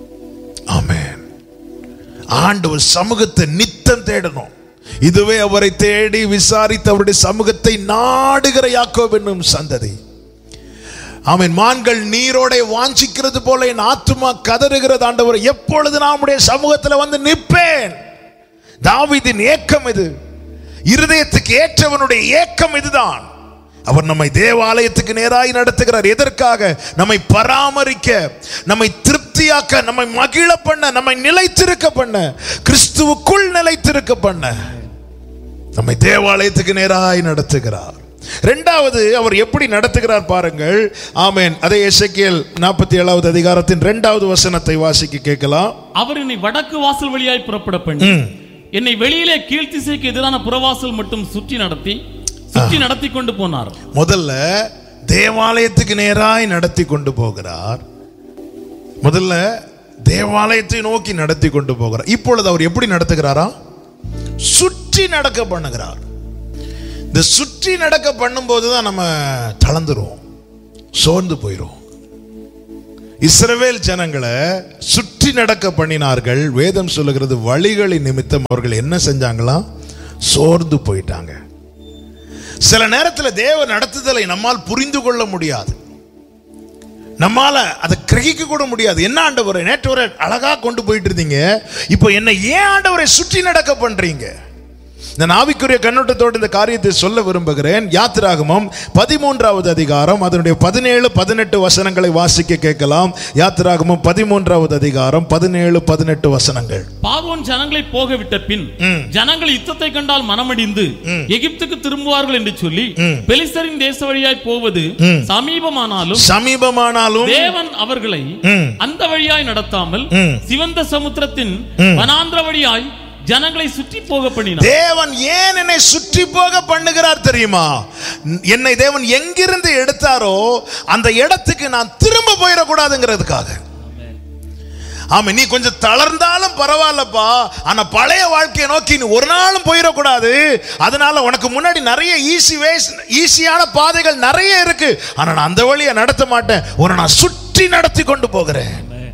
ஆமென் ஆண்டவர் சமூகத்தை நித்தம் தேடணும் இதுவே அவரை தேடி விசாரித்து அவருடைய சமூகத்தை நாடுகிற யாக்கோப் என்னும் சந்ததி ஆமென் மான்கள் நீரோடை வாஞ்சிக்கிறது போல என் ஆத்துமா கதறுகிறது ஆண்டவர் எப்பொழுது நான் உம்முடைய சமூகத்தில் வந்து நிற்பேன் தாவீதின் ஏக்கம் இது இருதயத்துக்கு ஏற்றவனுடைய ஏக்கம் இதுதான் அவர் நம்மை தேவாலயத்துக்கு நேராய் நடத்துகிறார் எதற்காக நம்மை பராமரிக்க நம்மை திருப்தியாக்க நம்மை மகிழ பண்ண நம்மை நிலைத்திருக்க பண்ண கிறிஸ்துவுக்குள் நிலைத்திருக்க பண்ண நம்மை தேவாலயத்துக்கு நேராய் நடத்துகிறார் இரண்டாவது அவர் எப்படி நடத்துகிறார் பாருங்கள் ஆமென் அதே எசேக்கியேல் நாற்பத்தி ஏழாவது அதிகாரத்தின் இரண்டாவது வசனத்தை வாசிக்க கேட்கலாம் அவர் என்னை வடக்கு வாசல் வழியாய் புறப்பட பண்ணி என்னை வெளியிலே கீழ்த்திசைக்கு எதிரான புறவாசல் மட்டும் சுற்றி நடத்தி சுற்றி நடத்தி கொண்டு போனார் முதல்ல தேவாலயத்துக்கு நேராய் நடத்தி கொண்டு போகிறார் முதல்ல தேவாலயத்தை நோக்கி நடத்தி கொண்டு போகிறார் இப்பொழுது அவர் எப்படி நடத்துகிறாரா சுற்றி நடக்க பண்ணுகிறார் இந்த சுற்றி நடக்க பண்ணும்போது தான் நம்ம தளர்ந்துருவோம் சோர்ந்து போயிடும் இஸ்ரவேல் ஜனங்களை சுற்றி நடக்க பண்ணினார்கள் வேதம் சொல்லுகிறது வழிகளின் நிமித்தம் அவர்கள் என்ன செஞ்சாங்களாம் சோர்ந்து போயிட்டாங்க சில நேரத்தில் தேவ நடத்துதலை நம்மால் புரிந்து கொள்ள முடியாது நம்மால அதை கிரகிக்க கூட முடியாது என்ன ஆண்டவரை நேற்று ஒரு அழகா கொண்டு போயிட்டு இருந்தீங்க இப்போ என்ன ஏன் ஆண்டவரை சுற்றி நடக்க பண்றீங்க நான் ஆவிக்குரிய கண்ணோட்டத்தோடு இந்த காரியத்தை சொல்ல விரும்புகிறேன் யாத்திராகமம் பதிமூன்றாவது அதிகாரம் அதனுடைய பதினேழு பதினெட்டு வசனங்களை வாசிக்க கேட்கலாம் யாத்திராகமம் பதிமூன்றாவது அதிகாரம் பதினேழு பதினெட்டு வசனங்கள் பார்வோன் ஜனங்களை போக விட்ட பின் ஜனங்கள் யுத்தத்தை கண்டால் மனமடிந்து எகிப்துக்கு திரும்புவார்கள் என்று சொல்லி பெலிஸ்தரின் தேச வழியாய் போவது சமீபமானாலும் சமீபமானாலும் தேவன் அவர்களை ம். அந்த வழியாய் நடத்தாமல் ம். சிவந்த சமுத்திரத்தின் வனாந்திர வழியாய் ஜனங்களை சுற்றி போக பண்ணினார் தேவன் ஏன் என்னை சுற்றி போக பண்ணுகிறார் தெரியுமா என்னை தேவன் எங்கிருந்து எடுத்தாரோ அந்த இடத்துக்கு நான் திரும்ப போயிடக்கூடாதுங்கிறதுக்காக ஆமா நீ கொஞ்சம் தளர்ந்தாலும் பரவாயில்லப்பா ஆனா பழைய வாழ்க்கையை நோக்கி நீ ஒரு நாளும் போயிடக்கூடாது அதனால உனக்கு முன்னாடி நிறைய ஈஸி வேஸ் ஈஸியான பாதைகள் நிறைய இருக்கு ஆனா நான் அந்த வழியை நடத்த மாட்டேன் உன்னை நான் சுற்றி நடத்தி கொண்டு போகிறேன்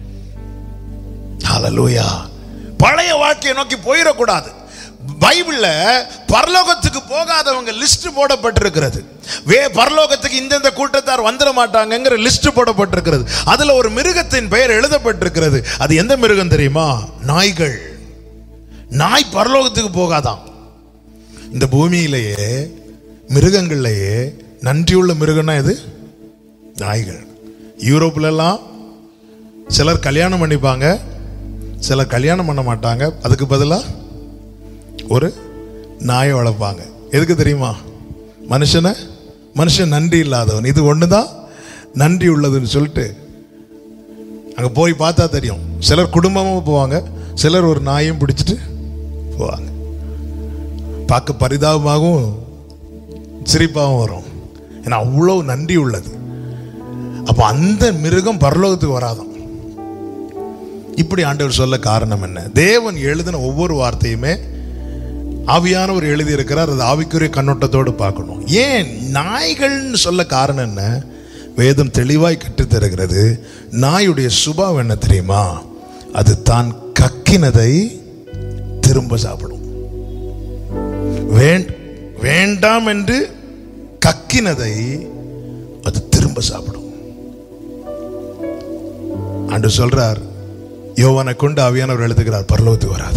ஹalleluya பழைய வாழ்க்கையை நோக்கி போயிடக்கூடாது பைபிள்ல பரலோகத்துக்கு போகாதவங்க லிஸ்ட் போடப்பட்டிருக்கிறது வே பரலோகத்துக்கு இந்தந்த கூட்டத்தார் வந்துட மாட்டாங்கங்கிற லிஸ்ட் போடப்பட்டிருக்கிறது அதுல ஒரு மிருகத்தின் பெயர் எழுதப்பட்டிருக்கிறது அது எந்த மிருகம் தெரியுமா நாய்கள் நாய் பரலோகத்துக்கு போகாதாம் இந்த பூமியிலேயே மிருகங்கள்லேயே நன்றியுள்ள மிருகம்னா எது நாய்கள் யூரோப்ல எல்லாம் சிலர் கல்யாணம் பண்ணிப்பாங்க சிலர் கல்யாணம் பண்ண மாட்டாங்க அதுக்கு பதிலாக ஒரு நாயை வளர்ப்பாங்க எதுக்கு தெரியுமா மனுஷனை மனுஷன் நன்றி இல்லாதவன் இது ஒன்று தான் நன்றி உள்ளதுன்னு சொல்லிட்டு அங்கே போய் பார்த்தா தெரியும் சிலர் குடும்பமாக போவாங்க சிலர் ஒரு நாயும் பிடிச்சிட்டு போவாங்க பார்க்க பரிதாபமாகவும் சிரிப்பாகவும் வரும் ஏன்னா அவ்வளோ நன்றி உள்ளது அப்போ அந்த மிருகம் பரலோகத்துக்கு வராதாம் இப்படி ஆண்டவர் சொல்ல காரணம் என்ன தேவன் எழுதின ஒவ்வொரு வார்த்தையுமே ஆவியானவர் எழுதி இருக்கிறார் அது ஆவிக்குரிய கண்ணோட்டத்தோடு பார்க்கணும் ஏன் நாய்கள்னு சொல்ல காரணம் என்ன வேதம் தெளிவாய் கற்றுத் தருகிறது நாயுடைய சுபாவம் என்ன தெரியுமா அது தான் கக்கினதை திரும்ப சாப்பிடும் வேண்- வேண்டாம் என்று கக்கினதை அது திரும்ப சாப்பிடும் அன்று சொல்றார் யோவானை கொண்டு ஆவியானவர் எழுதுகிறார் பரலோகத்துக்கு வராது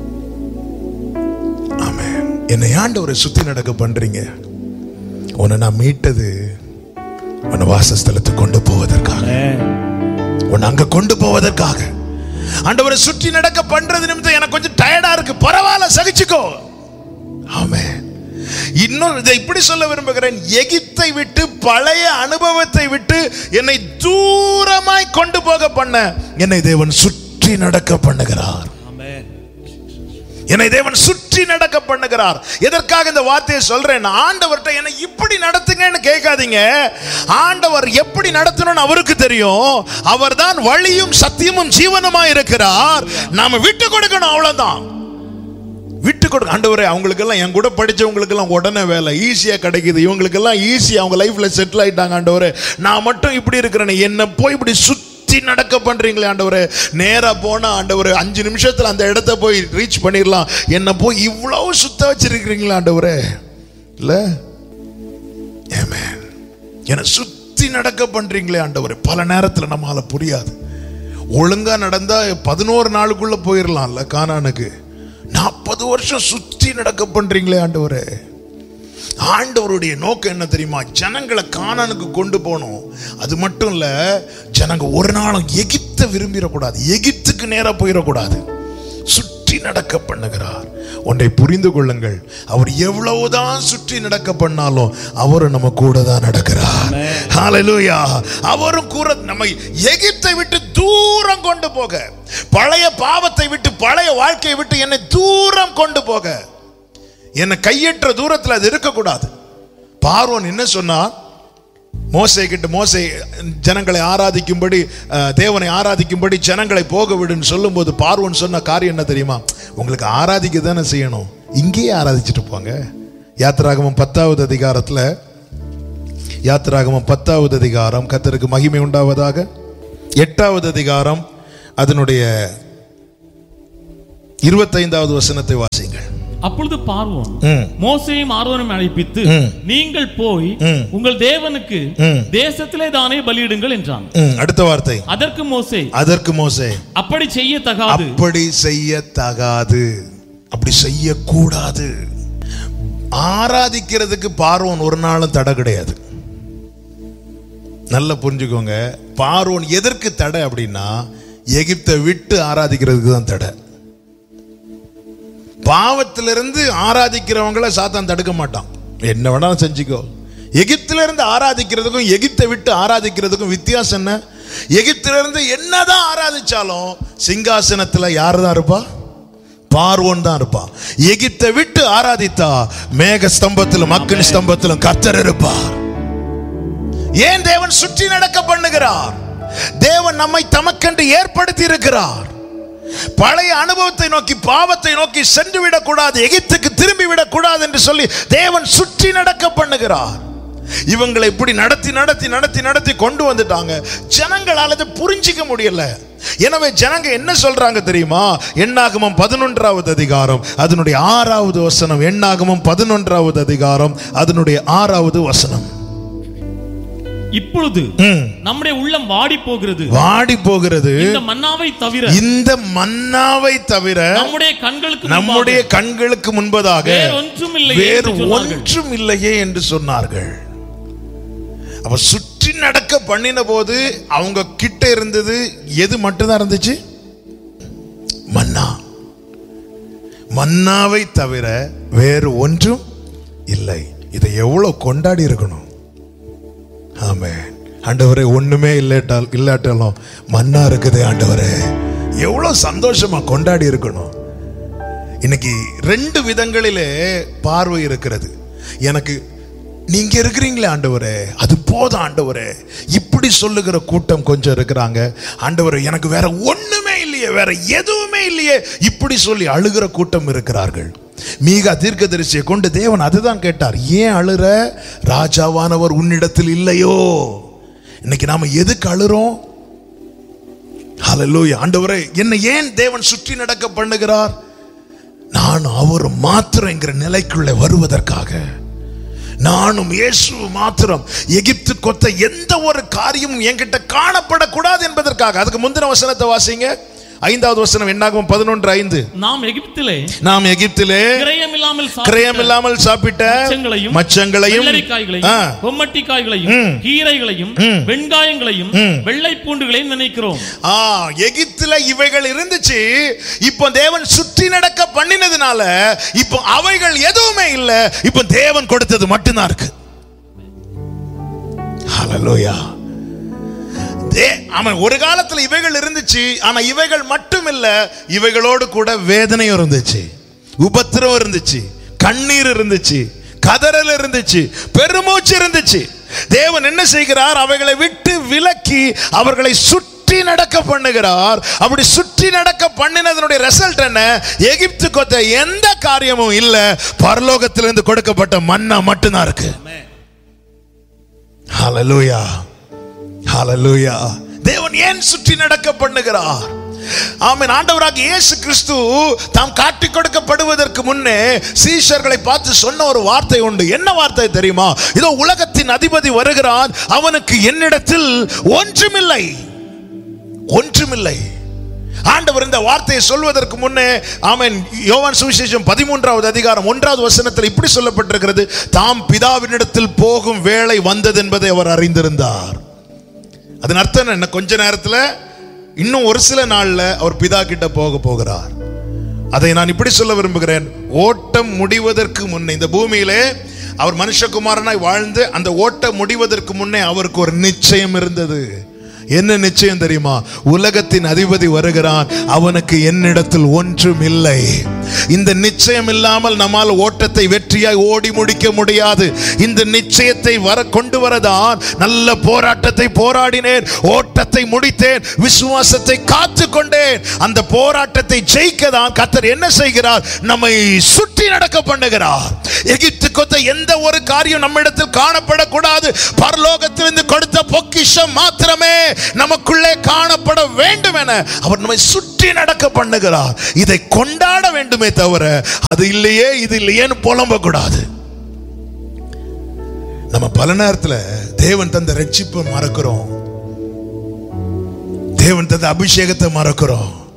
ஆமென் என்னை ஆண்டவரை சுத்தி நடக்க பண்றீங்க உன்னை நான் மீட்டது உன்னை வாசஸ்தலத்துக்கு கொண்டு போவதற்காக உன்னை அங்க கொண்டு போவதற்காக ஆண்டவரை சுற்றி நடக்க பண்றது நிமித்தம் எனக்கு கொஞ்சம் டயர்டா இருக்கு பரவாயில்ல சகிச்சுக்கோ ஆமென் இன்னொரு இதை இப்படி சொல்ல விரும்புகிறேன் எகிப்தை விட்டு பழைய அனுபவத்தை விட்டு என்னை தூரமாய் கொண்டு போக பண்ண என்னை தேவன் சுற்றி நடக்க பண்ணுகிறார் என்னை தேவன் சுற்றி நடக்க பண்ணுகிறார் எதற்காக இந்த வார்த்தையை சொல்றேன் ஆண்டவர்கிட்ட என்னை இப்படி நடத்துங்கன்னு கேட்காதீங்க ஆண்டவர் எப்படி நடத்தணும்னு அவருக்கு தெரியும் அவர்தான் வழியும் சத்தியமும் ஜீவனுமா இருக்கிறார் நாம விட்டு கொடுக்கணும் அவ்வளவுதான் விட்டு கொடுக்க ஆண்டவரே அவங்களுக்கெல்லாம் என் கூட படிச்சவங்களுக்கெல்லாம் உடனே வேலை ஈஸியா கிடைக்குது இவங்களுக்கெல்லாம் ஈஸியா அவங்க லைஃப்ல செட்டில் ஆயிட்டாங்க ஆண்டவரே நான் மட்டும் இப்படி இருக்கிறேன் என்ன போய் இப்படி சுத்தி நடக்க பண்றீங்களே ஆண்டவரே நேரா போனா ஆண்டவரே அஞ்சு நிமிஷத்துல அந்த இடத்த போய் ரீச் பண்ணிடலாம் என்ன போய் இவ்வளவு சுத்த வச்சிருக்கிறீங்களா ஆண்டவரே இல்ல ஆமென் என்னை சுத்தி நடக்க பண்றீங்களே ஆண்டவரே பல நேரத்துல நம்மால புரியாது ஒழுங்கா நடந்தா பதினோரு நாளுக்குள்ள போயிடலாம்ல கானானுக்கு நாற்பது வருஷம் சுத்தி நடக்க பண்றீங்களே ஆண்டவரே ஆண்டவருடைய நோக்கம் என்ன தெரியுமா ஜனங்களை கானானுக்கு கொண்டு போகணும் அது மட்டும் இல்ல ஜனங்க ஒரு நாளும் எகிப்த விரும்பிடக்கூடாது எகிப்துக்கு நேரா போயிடக்கூடாது சுற்றி நடக்க பண்ணுகிறார் ஒன்றை புரிந்து கொள்ளுங்கள் அவர் எவ்வளவுதான் சுற்றி நடக்க பண்ணாலும் அவரும் நம்ம கூட தான் நடக்கிறார் ஹalleluya அவரும் கூட நம்மை எகிப்தை விட்டு தூரம் கொண்டு போக பழைய பாவத்தை விட்டு பழைய வாழ்க்கையை விட்டு என்னை தூரம் கொண்டு போக என்னை கையற்ற தூரத்தில் அது இருக்கக்கூடாது பார்வோன் என்ன சொன்னா மோசை கிட்ட மோசை ஜனங்களை ஆராதிக்கும்படி அஹ், தேவனை ஆராதிக்கும்படி ஜனங்களை போக விடுன்னு சொல்லும்போது பார்வோன் சொன்ன காரியம் என்ன தெரியுமா உங்களுக்கு ஆராதிக்க தானே செய்யணும் இங்கேயே ஆராதிச்சுட்டு போங்க யாத்திராகமம் பத்தாவது அதிகாரத்தில் யாத்திராகமம் பத்தாவது அதிகாரம் கத்தருக்கு மகிமை உண்டாவதாக எட்டாவது அதிகாரம் அதனுடைய இருபத்தைந்தாவது வசனத்தை வாசிங்கள் அப்பொழுது பார்வோன் ம். மோசையும் ஆரோனும் அழைப்பித்து ம். நீங்கள் போய் ம். உங்கள் தேவனுக்கு ம். தேசத்திலே தானே பலியிடுங்கள் என்றான் ம், அடுத்த வார்த்தை அதற்கு மோசே அதற்கு மோசே அப்படி செய்ய தகாது அப்படி செய்ய தகாது அப்படி செய்யக்கூடாது ஆராதிக்கிறதுக்கு பார்வோன் ஒரு நாளும் தடை கிடையாது நல்லா புரிஞ்சுக்கோங்க பார்வோன் எதற்கு தடை அப்படின்னா எகிப்தை விட்டு ஆராதிக்கிறதுக்கு தான் தடை பாவத்திலிருந்து ஆராதிக்கிறவங்கள சாத்தான் தடுக்க மாட்டான் என்ன வேணாலும் செஞ்சுக்கோ எகிப்திலிருந்து ஆராதிக்கிறதுக்கும் எகிப்தை விட்டு ஆராதிக்கிறதுக்கும் வித்தியாசம் என்ன எகிப்திலிருந்து என்னதான் ஆராதிச்சாலும் சிங்காசனத்துல யார் தான் இருப்பா பார்வோன் தான் இருப்பான் எகிப்தை விட்டு ஆராதித்தா மேக ஸ்தம்பத்திலும் மக்கள் ஸ்தம்பத்திலும் கர்த்தர் இருப்பார் ஏன் தேவன் சுற்றி நடக்க பண்ணுகிறார் தேவன் நம்மை தமக்கென்று ஏற்படுத்தி இருக்கிறார் பழைய அனுபவத்தை நோக்கி பாவத்தை நோக்கி சென்று விடக்கூடாது எகிப்துக்கு திரும்பி விடக்கூடாது என்று சொல்லி தேவன் சுற்றி நடக்க பண்ணுகிறார் இவங்களை இப்படி நடத்தி நடத்தி நடத்தி நடத்தி கொண்டு வந்துட்டாங்க ஜனங்களால் அதை புரிஞ்சிக்க முடியல எனவே ஜனங்க என்ன சொல்றாங்க தெரியுமா எண்ணாகமம் பதினொன்றாவது அதிகாரம் அதனுடைய ஆறாவது வசனம் எண்ணாகமம் பதினொன்றாவது அதிகாரம் அதனுடைய ஆறாவது வசனம் இப்பொழுது ம். நம்முடைய உள்ளம் வாடி போகிறது வாடி போகிறது இந்த மன்னாவை தவிர இந்த மன்னாவை தவிர நம்முடைய கண்களுக்கு நம்முடைய கண்களுக்கு முன்பதாக வேறொன்றும் இல்லையே வேறு என்று சொன்னார்கள். ஒன்றும் இல்லையே என்று சொன்னார்கள் அப்ப சுற்றி நடக்க பண்ணின போது அவங்க கிட்ட இருந்தது எது மட்டும்தான் இருந்துச்சு மன்னா மன்னாவை தவிர வேறு ஒன்றும் இல்லை இதை எவ்வளவு கொண்டாடி இருக்கணும் ஆமே ஆண்டவரே ஒண்ணுமே இல்லாட்டால் இல்லாட்டாலும் மன்னா இருக்குதே ஆண்டவரே எவ்வளவு சந்தோஷமா கொண்டாடி இருக்கணும் இன்னைக்கு ரெண்டு விதங்களிலே பார்வை இருக்கிறது எனக்கு நீங்க இருக்கிறீங்களே ஆண்டவரே அது போதும் ஆண்டவரே இப்படி சொல்லுகிற கூட்டம் கொஞ்சம் இருக்கிறாங்க ஆண்டவரே எனக்கு வேற ஒண்ணுமே இல்லையே வேற எதுவுமே இல்லையே இப்படி சொல்லி அழுகிற கூட்டம் இருக்கிறார்கள் மீகா தீர்க்கதரிசியை கொண்டு தேவன் அதுதான் கேட்டார் ஏன் அழுற ராஜாவானவர் உன்னிடத்தில் இல்லையோ இன்னைக்கு நாம எதுக்கு அழுறோம் ஹalleluya ஆண்டவரே என்னை ஏன் தேவன் சுற்றி நடக்க பண்ணுகிறார் நான் அவர் மாத்திரம் என்கிற நிலைக்குள்ளே வருவதற்காக நானும் இயேசு மாத்திரம் எகிப்து கொத்த எந்த ஒரு காரியமும் என்கிட்ட காணப்படக்கூடாது என்பதற்காக அதுக்கு முந்தின வசனத்தை வாசிங்க ஐந்தாவது வசனம் என்னாகும் பதினொன்று ஐந்து நாம் எகிப்திலே நாம் எகிப்திலே கிரயம் இல்லாமல் கிரயம் இல்லாமல் சாப்பிட்ட மச்சங்களையும் மச்சங்களையும் வெள்ளரிக்காய்களையும் ஆ, பொம்மட்டிக்காய்களையும் கீரைகளையும் வெங்காயங்களையும் வெள்ளை பூண்டுகளையும் நினைக்கிறோம் ஆ எகிப்துல இவைகள் இருந்துச்சு இப்போ தேவன் சுற்றி நடக்க பண்ணினதுனால இப்போ அவைகள் எதுவுமே இல்ல இப்போ தேவன் கொடுத்தது மட்டும்தான் இருக்கு ஹalleluya தே அவன் ஒரு காலத்துல இவைகள் இருந்துச்சு ஆனா இவைகள் மட்டும் இல்ல இவைகளோடு கூட வேதனையும் இருந்துச்சு உபத்திரம் இருந்துச்சு கண்ணீர் இருந்துச்சு கதறல் இருந்துச்சு பெருமூச்சு இருந்துச்சு தேவன் என்ன செய்கிறார் அவைகளை விட்டு விலக்கி அவர்களை சுற்றி நடக்க பண்ணுகிறார் அப்படி சுற்றி நடக்க பண்ணினதனுடைய ரிசல்ட் என்ன எகிப்து கொத்த எந்த காரியமும் இல்ல பரலோகத்திலிருந்து கொடுக்கப்பட்ட மன்னா மட்டும்தான் இருக்கு ஹalleluya ஹalleluya தேவன் ஏன் சுற்றி நடக்க பண்ணுகிறார் ஆமென் ஆண்டவராக இயேசு கிறிஸ்து தாம் காட்டிக் கொடுக்கப்படுவதற்கு முன்னே சீஷர்களை பார்த்து சொன்ன ஒரு வார்த்தை உண்டு என்ன வார்த்தை தெரியுமா இதோ உலகத்தின் அதிபதி வருகிறான் அவனுக்கு என்னிடத்தில் ஒன்றுமில்லை ஒன்றுமில்லை ஆண்டவர் இந்த வார்த்தையை சொல்வதற்கு முன்னே ஆமென் யோவான் சுவிசேஷம் பதிமூன்றாவது அதிகாரம் ஒன்றாவது வசனத்தில் இப்படி சொல்லப்பட்டிருக்கிறது தாம் பிதாவினிடத்தில் போகும் வேளை வந்தது என்பதை அவர் அறிந்திருந்தார் அதன் அர்த்தம் என்ன கொஞ்ச நேரத்தில் இன்னும் ஒரு சில நாள்ல அவர் பிதா கிட்ட போக போகிறார் அதை நான் இப்படி சொல்ல விரும்புகிறேன் ஓட்டம் முடிவதற்கு முன்னே இந்த பூமியிலே அவர் மனுஷகுமாரனாய் வாழ்ந்து அந்த ஓட்டம் முடிவதற்கு முன்னே அவருக்கு ஒரு நிச்சயம் இருந்தது என்ன நிச்சயம் தெரியுமா உலகத்தின் அதிபதி வருகிறான் அவனுக்கு என்னிடத்தில் ஒன்றும் இல்லை இந்த நிச்சயம் இல்லாமல் நம்மால் ஓட்டத்தை வெற்றியாய் ஓடி முடிக்க முடியாது இந்த நிச்சயத்தை வர கொண்டு வரதான் நல்ல போராட்டத்தை போராடினேன் ஓட்டத்தை முடித்தேன் விசுவாசத்தை காத்து கொண்டேன் அந்த போராட்டத்தை ஜெயிக்க தான் கத்தர் என்ன செய்கிறார் நம்மை சுற்றி நடக்க பண்ணுகிறார் எகிப்து கொத்த எந்த ஒரு காரியம் நம்மிடத்தில் காணப்படக்கூடாது பரலோகத்திலிருந்து கொடுத்த பொக்கிஷம் மாத்திரமே நமக்குள்ளே காணப்பட வேண்டும் என அவர் நம்மை சுற்றி நடக்க பண்ணுகிறார் இதை கொண்டாட வேண்டுமே தவிர அது இல்லையே இது இல்லையேன்னு புலம்ப கூடாது நம்ம பல நேரத்துல தேவன் தந்த ரட்சிப்பை மறக்கிறோம் தேவன் தந்த அபிஷேகத்தை மறக்கிறோம்